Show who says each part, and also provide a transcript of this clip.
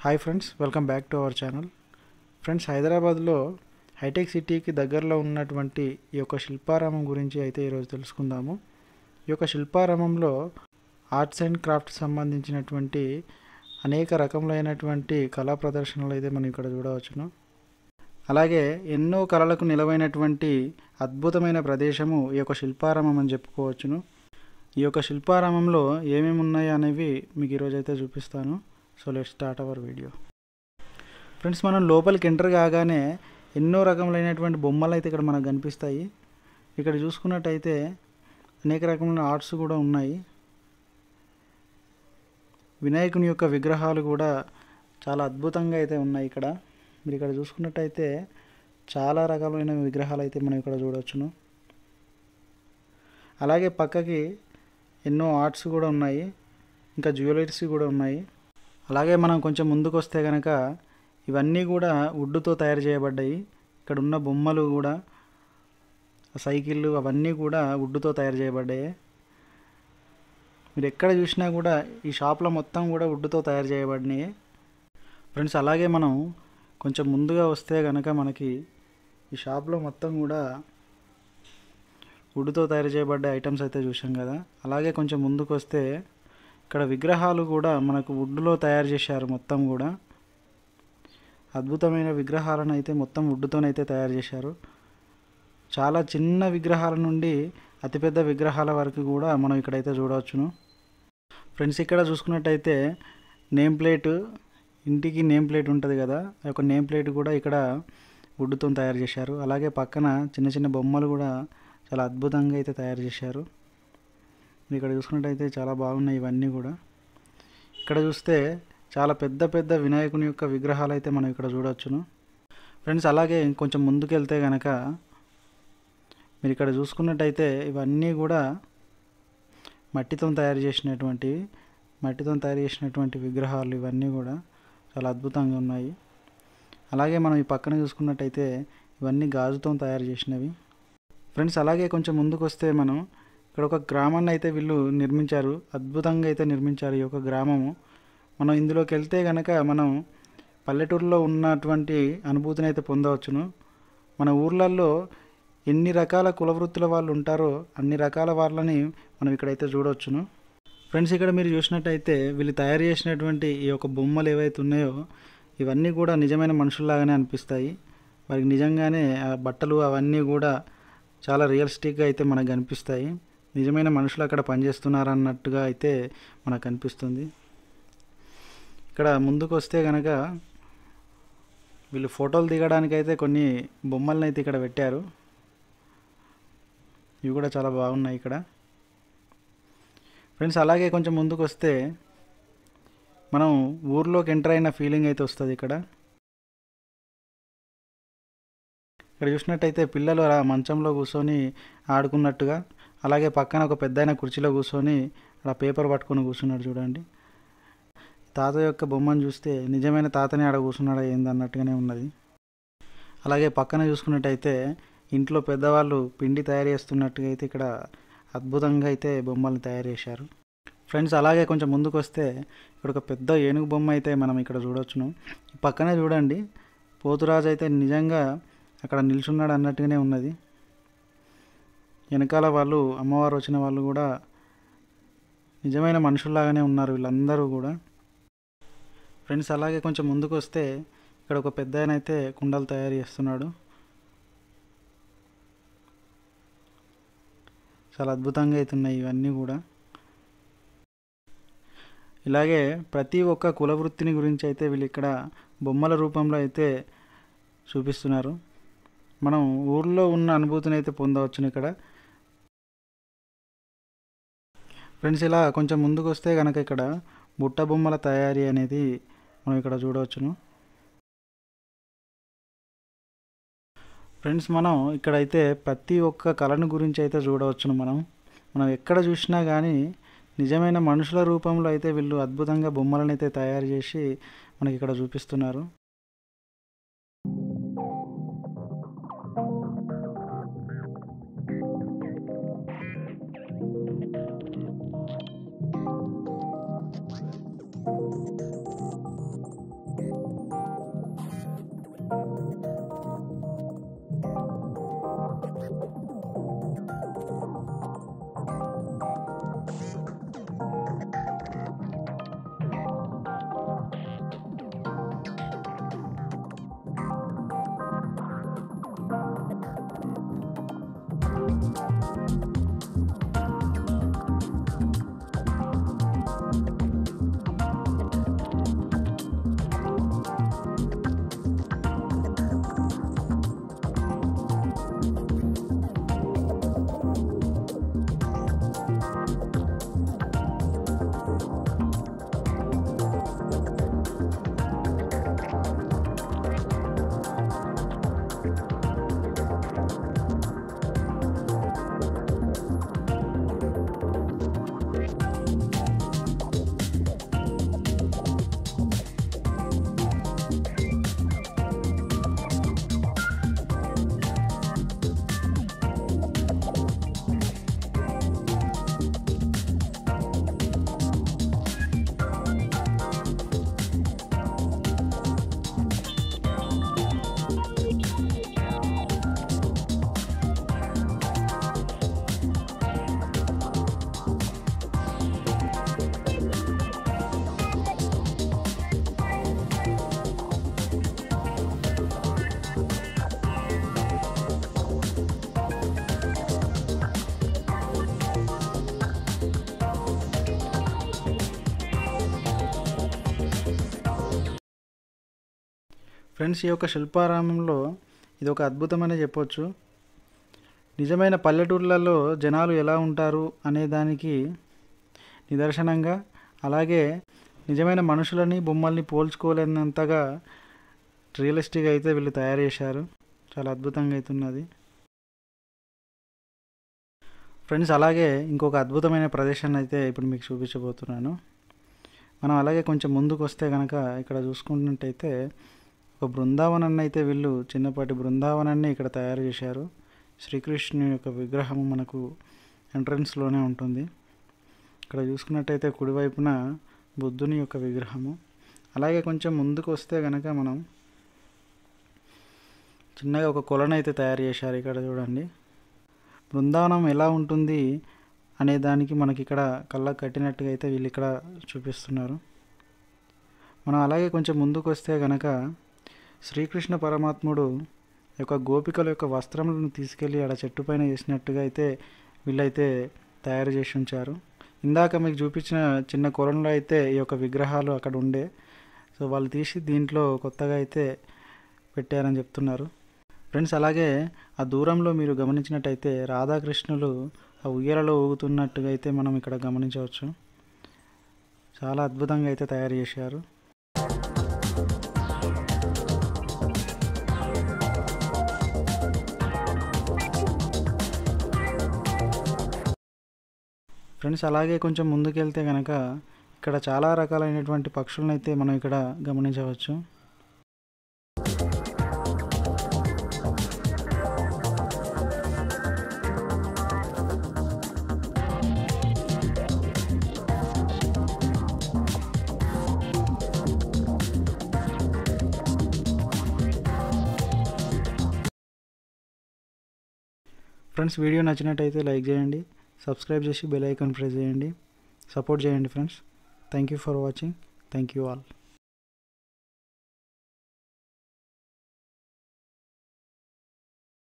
Speaker 1: hi friends welcome back to our channel friends హైదరాబాద్లో hitech సిటీకి దగ్గరలో ఉన్నటువంటి ఈ యొక్క శిల్పారామం గురించి అయితే ఈరోజు తెలుసుకుందాము ఈ యొక్క శిల్పారామంలో ఆర్ట్స్ అండ్ క్రాఫ్ట్స్ సంబంధించినటువంటి అనేక రకములైనటువంటి కళా ప్రదర్శనలు అయితే మనం ఇక్కడ చూడవచ్చును అలాగే ఎన్నో కళలకు నిలవైనటువంటి అద్భుతమైన ప్రదేశము ఈ యొక్క శిల్పారామం అని చెప్పుకోవచ్చును ఈ యొక్క శిల్పారామంలో ఏమేమి ఉన్నాయి అనేవి మీకు ఈరోజు అయితే చూపిస్తాను so let start our video friends మనం లోపలికి ఎంటర్ కాగానే ఎన్నో రకములైనటువంటి బొమ్మలు అయితే ఇక్కడ మనకు కనిపిస్తాయి ఇక్కడ చూసుకున్నట్టయితే అనేక రకమైన ఆర్ట్స్ కూడా ఉన్నాయి వినాయకుని యొక్క విగ్రహాలు కూడా చాలా అద్భుతంగా అయితే ఉన్నాయి ఇక్కడ మీరు ఇక్కడ చూసుకున్నట్టయితే చాలా రకాలైన విగ్రహాలు అయితే మనం ఇక్కడ చూడవచ్చును అలాగే పక్కకి ఎన్నో ఆర్ట్స్ కూడా ఉన్నాయి ఇంకా జ్యువెలరీస్ కూడా ఉన్నాయి అలాగే మనం కొంచెం ముందుకు వస్తే కనుక ఇవన్నీ కూడా వుడ్తో తయారు చేయబడ్డాయి ఇక్కడ ఉన్న బొమ్మలు కూడా సైకిళ్ళు అవన్నీ కూడా వుడ్తో తయారు చేయబడ్డాయి మీరు ఎక్కడ చూసినా కూడా ఈ షాప్లో మొత్తం కూడా వుడ్తో తయారు చేయబడినాయి ఫ్రెండ్స్ అలాగే మనం కొంచెం ముందుగా వస్తే కనుక మనకి ఈ షాప్లో మొత్తం కూడా వుడ్తో తయారు చేయబడ్డ ఐటమ్స్ అయితే చూసాం కదా అలాగే కొంచెం ముందుకు వస్తే ఇక్కడ విగ్రహాలు కూడా మనకు వుడ్లో తయారు చేశారు మొత్తం కూడా అద్భుతమైన విగ్రహాలను అయితే మొత్తం వుడ్తోనైతే తయారు చేశారు చాలా చిన్న విగ్రహాల నుండి అతిపెద్ద విగ్రహాల వరకు కూడా మనం ఇక్కడైతే చూడవచ్చును ఫ్రెండ్స్ ఇక్కడ చూసుకున్నట్టయితే నేమ్ ప్లేట్ ఇంటికి నేమ్ ప్లేట్ ఉంటుంది కదా ఆ యొక్క నేమ్ ప్లేట్ కూడా ఇక్కడ వుడ్తో తయారు చేశారు అలాగే పక్కన చిన్న చిన్న బొమ్మలు కూడా చాలా అద్భుతంగా అయితే తయారు చేశారు మీరు ఇక్కడ చూసుకున్నట్టయితే చాలా బాగున్నాయి ఇవన్నీ కూడా ఇక్కడ చూస్తే చాలా పెద్ద పెద్ద వినాయకుని యొక్క విగ్రహాలు అయితే మనం ఇక్కడ చూడవచ్చును ఫ్రెండ్స్ అలాగే కొంచెం ముందుకెళ్తే కనుక మీరు ఇక్కడ చూసుకున్నట్టయితే ఇవన్నీ కూడా మట్టితో తయారు చేసినటువంటి మట్టితో తయారు చేసినటువంటి విగ్రహాలు ఇవన్నీ కూడా చాలా అద్భుతంగా ఉన్నాయి అలాగే మనం ఈ పక్కన చూసుకున్నట్టయితే ఇవన్నీ గాజుతో తయారు చేసినవి ఫ్రెండ్స్ అలాగే కొంచెం ముందుకు వస్తే మనం ఇక్కడ ఒక గ్రామాన్ని అయితే వీళ్ళు నిర్మించారు అద్భుతంగా అయితే నిర్మించారు ఈ యొక్క గ్రామము మనం ఇందులోకి వెళ్తే కనుక మనం పల్లెటూరులో ఉన్నటువంటి అనుభూతిని అయితే పొందవచ్చును మన ఊర్లలో ఎన్ని రకాల కుల వృత్తుల వాళ్ళు ఉంటారో అన్ని రకాల వాళ్ళని మనం ఇక్కడైతే చూడవచ్చును ఫ్రెండ్స్ ఇక్కడ మీరు చూసినట్టయితే వీళ్ళు తయారు చేసినటువంటి ఈ యొక్క బొమ్మలు ఏవైతే ఉన్నాయో ఇవన్నీ కూడా నిజమైన మనుషుల్లాగానే అనిపిస్తాయి వారికి నిజంగానే ఆ బట్టలు అవన్నీ కూడా చాలా రియలిస్టిక్గా అయితే మనకు కనిపిస్తాయి నిజమైన మనుషులు అక్కడ పనిచేస్తున్నారు అన్నట్టుగా అయితే మనకు అనిపిస్తుంది ఇక్కడ ముందుకు వస్తే కనుక వీళ్ళు ఫోటోలు దిగడానికి అయితే కొన్ని బొమ్మలను అయితే ఇక్కడ పెట్టారు ఇవి కూడా చాలా బాగున్నాయి ఇక్కడ ఫ్రెండ్స్ అలాగే కొంచెం ముందుకు వస్తే మనం ఊర్లోకి ఎంటర్ అయిన ఫీలింగ్ అయితే వస్తుంది ఇక్కడ ఇక్కడ చూసినట్టయితే పిల్లలు అలా మంచంలో కూర్చొని ఆడుకున్నట్టుగా అలాగే పక్కన ఒక పెద్ద కుర్చీలో కూర్చొని అలా పేపర్ పట్టుకొని కూర్చున్నాడు చూడండి తాత యొక్క బొమ్మను చూస్తే నిజమైన తాతనే ఆడ కూర్చున్నాడా ఏంది అన్నట్టుగానే ఉన్నది అలాగే పక్కన చూసుకున్నట్టయితే ఇంట్లో పెద్దవాళ్ళు పిండి తయారు చేస్తున్నట్టుగా అయితే ఇక్కడ అద్భుతంగా అయితే బొమ్మల్ని తయారు చేశారు ఫ్రెండ్స్ అలాగే కొంచెం ముందుకు వస్తే ఇక్కడ ఒక పెద్ద ఏనుగు బొమ్మ అయితే మనం ఇక్కడ చూడొచ్చును ఈ పక్కనే చూడండి పోతురాజు అయితే నిజంగా అక్కడ నిల్చున్నాడు అన్నట్టుగానే ఉన్నది వెనకాల వాళ్ళు అమ్మవారు వచ్చిన వాళ్ళు కూడా నిజమైన మనుషుల్లాగానే ఉన్నారు వీళ్ళందరూ కూడా ఫ్రెండ్స్ అలాగే కొంచెం ముందుకు వస్తే ఇక్కడ ఒక పెద్ద ఆయన అయితే కుండలు తయారు చేస్తున్నాడు చాలా అద్భుతంగా అవుతున్నాయి ఇవన్నీ కూడా ఇలాగే ప్రతి ఒక్క కుల వృత్తిని గురించి అయితే వీళ్ళు ఇక్కడ బొమ్మల రూపంలో అయితే చూపిస్తున్నారు మనం ఊర్లో ఉన్న అనుభూతిని అయితే పొందవచ్చును ఇక్కడ ఫ్రెండ్స్ ఇలా కొంచెం ముందుకు వస్తే కనుక ఇక్కడ బుట్ట బొమ్మల తయారీ అనేది మనం ఇక్కడ చూడవచ్చును ఫ్రెండ్స్ మనం ఇక్కడైతే ప్రతి ఒక్క కళను గురించి అయితే చూడవచ్చును మనం మనం ఎక్కడ చూసినా కానీ నిజమైన మనుషుల రూపంలో అయితే వీళ్ళు అద్భుతంగా బొమ్మలను అయితే తయారు చేసి మనకి ఇక్కడ చూపిస్తున్నారు ఫ్రెండ్స్ ఈ యొక్క శిల్పారామంలో ఇది ఒక అద్భుతమనే చెప్పొచ్చు నిజమైన పల్లెటూర్లలో జనాలు ఎలా ఉంటారు అనే దానికి నిదర్శనంగా అలాగే నిజమైన మనుషులని బొమ్మల్ని పోల్చుకోలేనంతగా రియలిస్టిక్ అయితే వీళ్ళు తయారు చేశారు చాలా అద్భుతంగా అవుతున్నది ఫ్రెండ్స్ అలాగే ఇంకొక అద్భుతమైన ప్రదేశాన్ని అయితే ఇప్పుడు మీకు చూపించబోతున్నాను మనం అలాగే కొంచెం ముందుకు వస్తే కనుక ఇక్కడ చూసుకున్నట్టయితే ఒక బృందావనాన్ని అయితే వీళ్ళు చిన్నపాటి బృందావనాన్ని ఇక్కడ తయారు చేశారు శ్రీకృష్ణుని యొక్క విగ్రహం మనకు ఎంట్రన్స్లోనే ఉంటుంది ఇక్కడ చూసుకున్నట్టయితే కుడివైపున బుద్ధుని యొక్క విగ్రహము అలాగే కొంచెం ముందుకు వస్తే కనుక మనం చిన్నగా ఒక కొలను అయితే తయారు చేశారు ఇక్కడ చూడండి బృందావనం ఎలా ఉంటుంది అనే దానికి మనకి ఇక్కడ కళ్ళకు కట్టినట్టుగా అయితే వీళ్ళు ఇక్కడ చూపిస్తున్నారు మనం అలాగే కొంచెం ముందుకు వస్తే కనుక శ్రీకృష్ణ పరమాత్ముడు యొక్క గోపికల యొక్క వస్త్రములను తీసుకెళ్ళి ఆడ చెట్టు పైన వేసినట్టుగా అయితే వీళ్ళైతే తయారు చేసి ఉంచారు ఇందాక మీకు చూపించిన చిన్న కొలంలో అయితే ఈ యొక్క విగ్రహాలు అక్కడ ఉండే సో వాళ్ళు తీసి దీంట్లో కొత్తగా అయితే పెట్టారని చెప్తున్నారు ఫ్రెండ్స్ అలాగే ఆ దూరంలో మీరు గమనించినట్టయితే రాధాకృష్ణులు ఆ ఉయ్యాలలో ఊగుతున్నట్టుగా అయితే మనం ఇక్కడ గమనించవచ్చు చాలా అద్భుతంగా అయితే తయారు చేశారు ఫ్రెండ్స్ అలాగే కొంచెం ముందుకెళ్తే కనుక ఇక్కడ చాలా రకాలైనటువంటి పక్షులను అయితే మనం ఇక్కడ గమనించవచ్చు ఫ్రెండ్స్ వీడియో నచ్చినట్టయితే లైక్ చేయండి సబ్స్క్రైబ్ చేసి బెల్ ఐకాన్ ప్రెస్ చేయండి సపోర్ట్ చేయండి friends thank you for watching thank you all